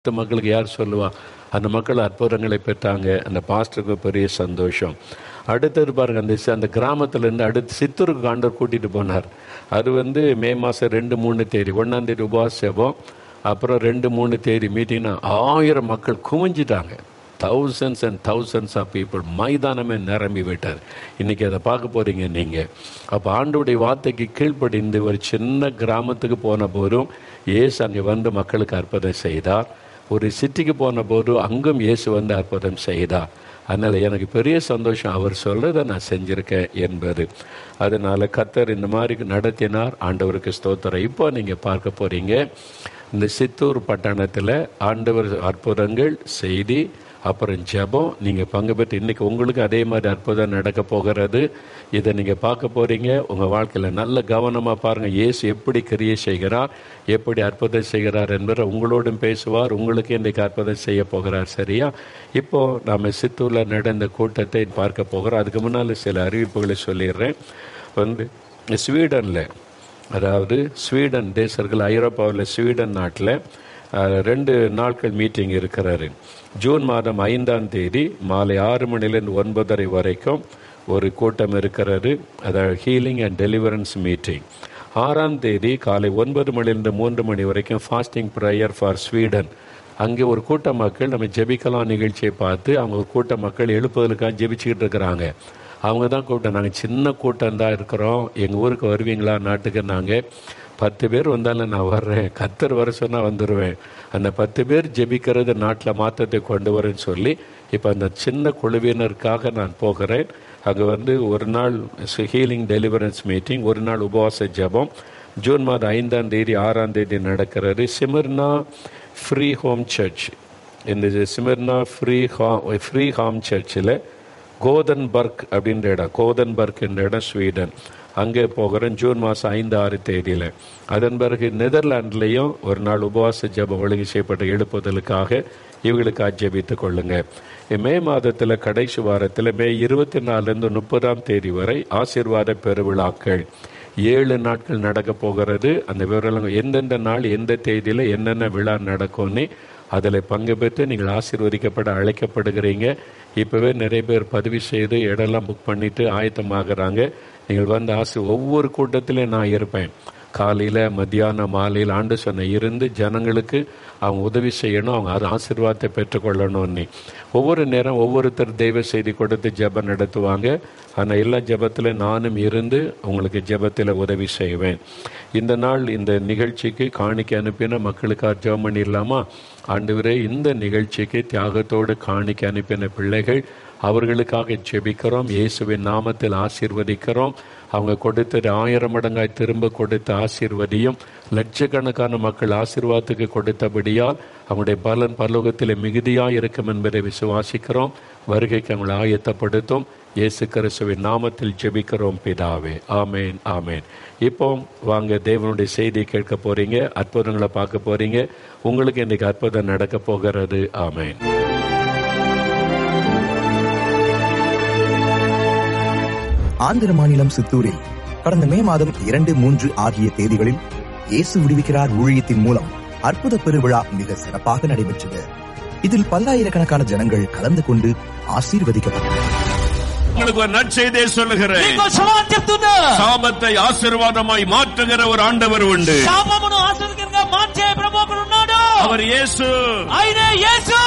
மற்ற மக்களுக்கு யார் சொல்லுவா அந்த மக்கள் அற்புதங்களை பெற்றாங்க அந்த பாஸ்டருக்கு பெரிய சந்தோஷம் அடுத்தது பாருங்க அந்த சி- அந்த கிராமத்துல இருந்து அடுத்து சித்தூருக்கு ஆண்டவர் கூட்டிட்டு போனார் அது வந்து மே மாசம் ரெண்டு மூணு தேதி ஒன்னாம் தேதி உபவாச ஜெபம் அப்புறம் ரெண்டு மூணு தேதி மீட்டிங்னா ஆயிரம் மக்கள் குவிஞ்சிட்டாங்க thousands and thousands of people மைதானமே நிரம்பி விட்டார் இன்னைக்கு அதை பார்க்க போறீங்க நீங்க அப்போ ஆண்டோடைய வார்த்தைக்கு கீழ்ப்படிந்து ஒரு சின்ன கிராமத்துக்கு போன போதும் இயேசு அங்கே வந்து மக்களுக்கு அற்புதம் செய்தார் ஒரு சிட்டிக்கு போன போதும் அங்கும் இயேசு வந்து அற்புதம் செய்தார் அதனால் எனக்கு பெரிய சந்தோஷம் அவர் சொல்றதை நான் செஞ்சிருக்கேன் என்பது அதனால கத்தர் இந்த மாதிரி நடத்தினார் ஆண்டவருக்கு ஸ்தோத்திரம் இப்போ நீங்க பார்க்க போறீங்க இந்த சித்தூர் பட்டணத்தில் ஆண்டவர் அற்புதங்கள் செய்தி அப்புறம் ஜெபம் நீங்க பங்கு பெற்று இன்னைக்கு உங்களுக்கு அதே மாதிரி அற்புதம் நடக்க போகிறது இதை நீங்க பார்க்க போறீங்க உங்க வாழ்க்கையில நல்ல கவனமா பாருங்க இயேசு எப்படி கிரியை செய்கிறார் எப்படி அற்புதம் செய்கிறார் என்பதை உங்களோடும் பேசுவார் உங்களுக்கு இன்றைக்கு அற்புதம் செய்ய போகிறார் சரியா இப்போ நாம சித்தூர்ல நடந்த கூட்டத்தை பார்க்க போகிறோம் அதுக்கு முன்னால சில அறிவிப்புகளை சொல்லிடுறேன் வந்து ஸ்வீடன்ல அதாவது ஸ்வீடன் தேசர்கள் ஐரோப்பாவில் ஸ்வீடன் நாட்டில் அஹ், ரெண்டு நாட்கள் மீட்டிங் இருக்கிறாரு ஜூன் மாதம் ஐந்தாம் தேதி மாலை ஆறு மணிலேருந்து ஒன்பதரை வரைக்கும் ஒரு கூட்டம் இருக்கிறாரு அதாவது ஹீலிங் அண்ட் டெலிவரன்ஸ் மீட்டிங் ஆறாம் தேதி காலை ஒன்பது மணிலிருந்து மூன்று மணி வரைக்கும் ஃபாஸ்டிங் ப்ரேயர் ஃபார் ஸ்வீடன் அங்கே ஒரு கூட்ட மக்கள் நம்ம ஜெபிக்கலாம் நிகழ்ச்சியை பார்த்து அவங்க ஒரு கூட்ட மக்கள் எழுப்புதலுக்காக ஜெபிச்சுக்கிட்டு இருக்கிறாங்க அவங்க தான் கூப்பிட்டோம் நாங்கள் சின்ன கூட்டம் தான் இருக்கிறோம் எங்கள் ஊருக்கு வருவீங்களா நாட்டுக்கு நாங்கள் பத்து பேர் வந்தாலும் நான் வர்றேன் கத்தர் வர சொன்னால் வந்துடுவேன் அந்த பத்து பேர் ஜெபிக்கிறது நாட்டில் மாற்றத்தை கொண்டு வரேன்னு சொல்லி இப்போ அந்த சின்ன குழுவினருக்காக நான் போகிறேன் அங்கே வந்து ஒரு நாள் ஹீலிங் டெலிவரன்ஸ் மீட்டிங் ஒரு நாள் உபவாச ஜெபம் ஜூன் மாதம் ஐந்தாம் தேதி ஆறாம் தேதி நடக்கிறது சிமர்னா ஃப்ரீ ஹோம் சர்ச் இந்த சிமர்னா ஃப்ரீ ஹா ஃப்ரீ ஹோம் சர்ச்சில் கோதன்பர்க் அப்படின்ற இடம் கோதன்பர்க் என்ற இடம் ஸ்வீடன் அங்கே போகிறோம் ஜூன் மாதம் ஐந்து ஆறு தேதியில் அதன் பிறகு நெதர்லாண்ட்லேயும் ஒரு நாள் உபவாச ஜெபம் ஒழுங்கு செய்யப்பட்ட எழுப்புதலுக்காக இவங்களுக்கு ஆட்சேபித்துக் கொள்ளுங்க மே மாதத்தில் கடைசி வாரத்தில் மே இருபத்தி நாலுலேருந்து முப்பதாம் தேதி வரை ஆசீர்வாத பெருவிழாக்கள் ஏழு நாட்கள் நடக்க போகிறது அந்த விவரம் எந்தெந்த நாள் எந்த தேதியில் என்னென்ன விழா நடக்கும்னு அதில் பங்கு பெற்று நீங்கள் ஆசீர்வதிக்கப்பட அழைக்கப்படுகிறீங்க இப்போவே நிறைய பேர் பதிவு செய்து இடம்லாம் புக் பண்ணிட்டு ஆயத்தமாகறாங்க நீங்கள் வந்து ஆசி ஒவ்வொரு கூட்டத்திலையும் நான் இருப்பேன் காலையில் மத்தியானம் மாலையில் ஆண்டு சொன்ன இருந்து ஜனங்களுக்கு அவங்க உதவி செய்யணும் அவங்க அது ஆசீர்வாதத்தை பெற்றுக்கொள்ளணும்னு ஒவ்வொரு நேரம் ஒவ்வொருத்தர் தெய்வ செய்தி கொடுத்து ஜெபம் நடத்துவாங்க ஆனால் எல்லா ஜெபத்தில் நானும் இருந்து உங்களுக்கு ஜெபத்தில் உதவி செய்வேன் இந்த நாள் இந்த நிகழ்ச்சிக்கு காணிக்கை அனுப்பின மக்களுக்காக ஜெபம் பண்ணிடலாமா ஆண்டவரே இந்த நிகழ்ச்சிக்கு தியாகத்தோடு காணிக்கை அனுப்பின பிள்ளைகள் அவர்களுக்காக ஜெபிக்கிறோம் இயேசுவின் நாமத்தில் ஆசீர்வதிக்கிறோம் அவங்க கொடுத்தது ஆயிரம் மடங்காய் திரும்ப கொடுத்த ஆசீர்வதியும் லட்சக்கணக்கான மக்கள் ஆசீர்வாதத்துக்கு கொடுத்தபடியால் அவங்களுடைய பலன் பரலோகத்தில் மிகுதியாக இருக்கும் என்பதை விசுவாசிக்கிறோம் வருகைக்கு அவங்களை ஆயத்தப்படுத்தும் இயேசு கிறிஸ்துவின் நாமத்தில் ஜெபிக்கிறோம் பிதாவே ஆமேன் ஆமேன் இப்போ வாங்க தேவனுடைய செய்தியை கேட்க போறீங்க அற்புதங்களை பார்க்க போறீங்க உங்களுக்கு இன்னைக்கு அற்புதம் நடக்க போகிறது ஆமேன் ஆந்திர மாநிலம் சித்தூரில் கடந்த மே மாதம் இரண்டு மூன்று ஆகிய தேதிகளில் இயேசு விடுவிக்கிறார் ஊழியத்தின் மூலம் அற்புத பெருவிழா மிக சிறப்பாக நடைபெற்றது இதில் பல்லாயிரக்கணக்கான ஜனங்கள் கலந்து கொண்டு ஆசீர்வதிக்கப்பட்டனர் உங்களுக்கு ஒரு நற்செய்தியை சொல்லுகிறேன் నీకు శుభం చెప్తున్నా சாபத்தை ஆசீர்வாதமாய் மாற்றுகிற ஒரு ஆண்டவர் உண்டு శాపమును ఆశ్రదికరంగా మార్చే ప్రభు ఒకడు ఉన్నాడు அவர் இயேசு ఆయనే యేసు